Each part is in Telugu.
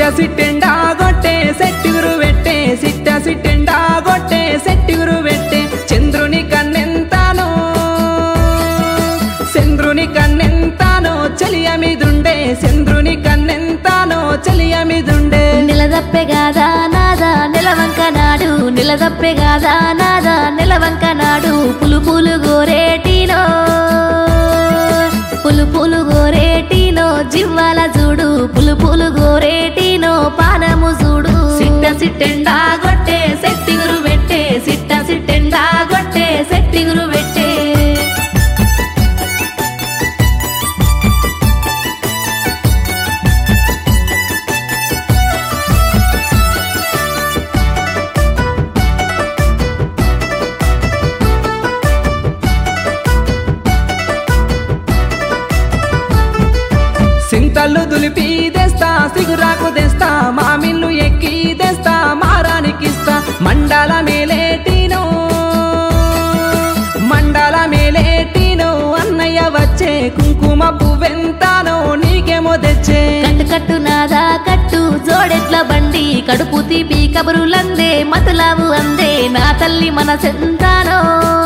సిట్టెండా గొట్టే సెట్టిగురు పెట్టే సిట్ట సిట్టెండా గొట్టే సెట్టిగురు పెట్టే చంద్రుని కన్నెంతానో చంద్రుని కన్నెంతానో చలియ మీదుండే చంద్రుని కన్నెంతానో చలియ మీదుండే నిలదప్పే గాదా నాదా నిలవంక నాడు నిలదప్పే గాదా నాదా నిలవంక నాడు పులు పులు గోరేటినో పులు పులు గోరేటినో జివ్వాల చూడు పులు పులు గోరేటినో పానము చూడు సిట్ట సిట్టెండా గొట్టే సెట్టిగురు పెట్టే సిట్ట సిట్టెండా గొట్టే సెట్టిగురు పెట్టే సింతల్లు దులిపి తెస్తా సిగురాకు తెస్తా మామిల్లు ఎక్కి తెస్తా మారానికిస్తా మండల మేలేటినో మండల మేలేటినో అన్నయ్య వచ్చే కుంకుమ పువ్వెంతానో నీకేమో తెచ్చే కట్టు కట్టు నాదా కట్టు జోడెట్ల బండి కడుపు తీపి కబురులందే మతులావు అందే నా తల్లి మనసెంతానో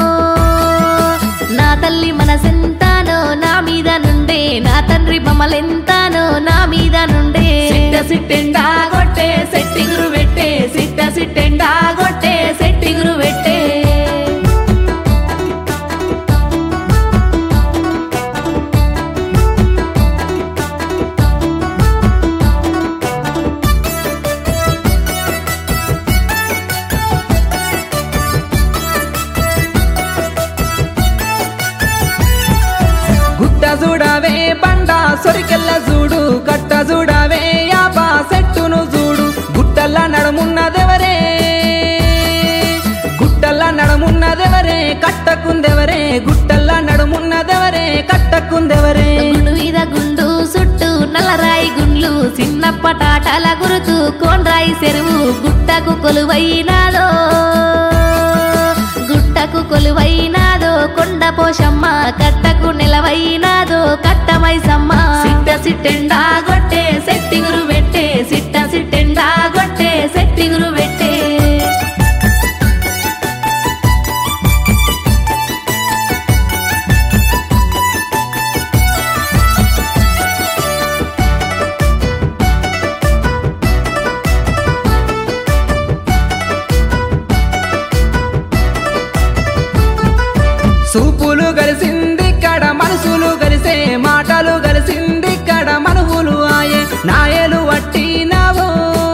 నా తల్లి మనసెంతానో నా మీద నుండే నా తండ్రి బొమ్మలెంతానో నా మీద నుండే సిట్ట సిట్టెండా గొట్టే సెట్టిగురు పెట్టే సిట్ట సిట్టెండా గొట్టే సెట్టిగురు పెట్టే గుట్ట చూడవే బండ సొరికెల్ల చూడు కట్ట చూడవే యాప సెట్టును చూడు గుట్టల్ల నడుమున్నదెవరే గుట్టల్ల నడుమున్నదెవరే కట్టకుందెవరే గుట్టల్ల నడుమున్నదెవరే కట్టకుందెవరే గుండు మీద గుండు చుట్టూ నల్లరాయి గుండ్లు చిన్న పటాటాల గురుతు కోన్రాయి చెరువు గుట్టకు కొలువైనాదో గుట్టకు కొలువైనాదో కొండ పోషమ్మ కట్టకు నిలవైనాదో కట్టమైసమ్మ సిట్ట సిట్టెండా గొట్టే సెట్టిగురు పెట్టే సిట్ట సిట్టెండా గొట్టే సెట్టిగురు పెట్టే సూపులు కలిసింది ఇక్కడ మనసులు కలిసే మాటలు కలిసింది ఇక్కడ మనువులు ఆయే నాయలు వట్టినావో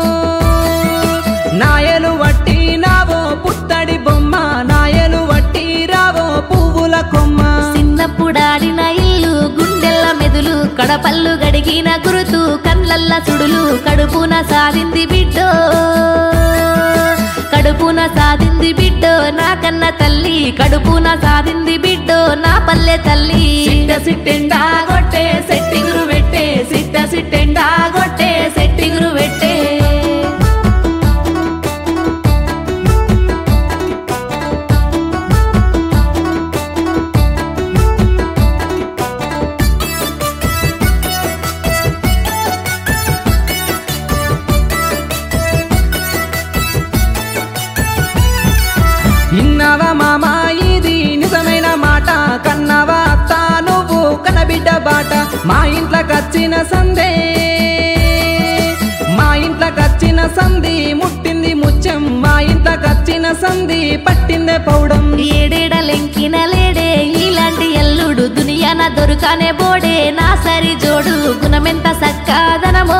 నాయలు వట్టినావో పుత్తడి బొమ్మ నాయలు వట్టిరావో పువ్వుల కొమ్మ చిన్నప్పుడాడిన ఇల్లు గుండెల్ల మెదులు కడపల్లు గడిగిన గురుతు కండ్లల్ల సుడులు కడుపున సాధింది బిడ్డో కడుపున సాధింది బిడ్డో నా కన్న తల్లి కడుపున సాధింది బిడ్డో నా పల్లె తల్లి సిట్ట సిట్టెండా గొట్టే సెట్టిగురు పెట్టే సిట్ట సిట్టెండా గొట్టే సెట్టిగురు పెట్టే ఇన్నవా మామ ఇది నిజమైన మాట కన్నవా అత్త నువ్వు కనబిడ్డ బాట మా ఇంట్లోకి వచ్చిన సందే మా ఇంట్లోకి వచ్చిన సంధి ముట్టింది ముత్యం మా ఇంట్లోకి వచ్చిన సంధి పట్టిందే పౌడం ఏడేడలెంకిన లేడే ఇలాంటి ఎల్లుడు దునియాన దొరకనే బోడే నా సరి జోడు గుణమెంత సక్కాదనమో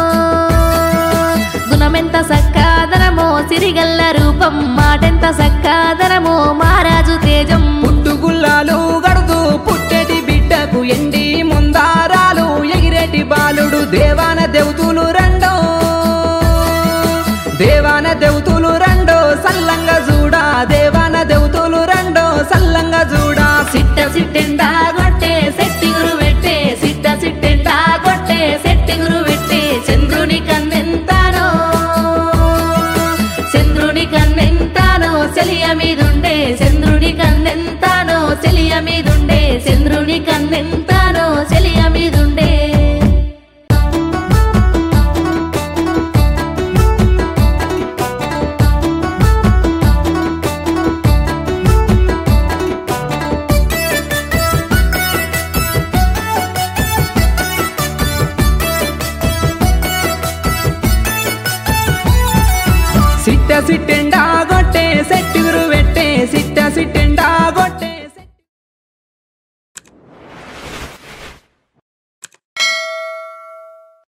గుణమెంత సక్కాదనమో సిరిగల్ల రూపం మాటెంత సక్కాదనమో మహారాజు తేజం పుట్టుగుల్లాలు గడుదు పుట్టేటి బిడ్డకు ఎండి ముందారాలు ఎగిరేటి బాలుడు దేవాన దేవతులు రెండో దేవాన దేవతులు రెండో సల్లంగా చూడా దేవాన దేవతులు రెండో సల్లంగా చూడా సిట్ట సిట్టెండా గొట్టే సెట్టిగురు పెట్టే సిట్ట సిట్టెండా గొట్టే సెట్టిగురు పెట్టే చంద్రుని కన్నెంతానో చంద్రుని కన్నెంతానో చెలియ మీదుండే చంద్రుని కన్నెంతానో చెలియ మీదుండే చంద్రుని కన్నెంతానో చెలియ మీదుండే సిట్టెండా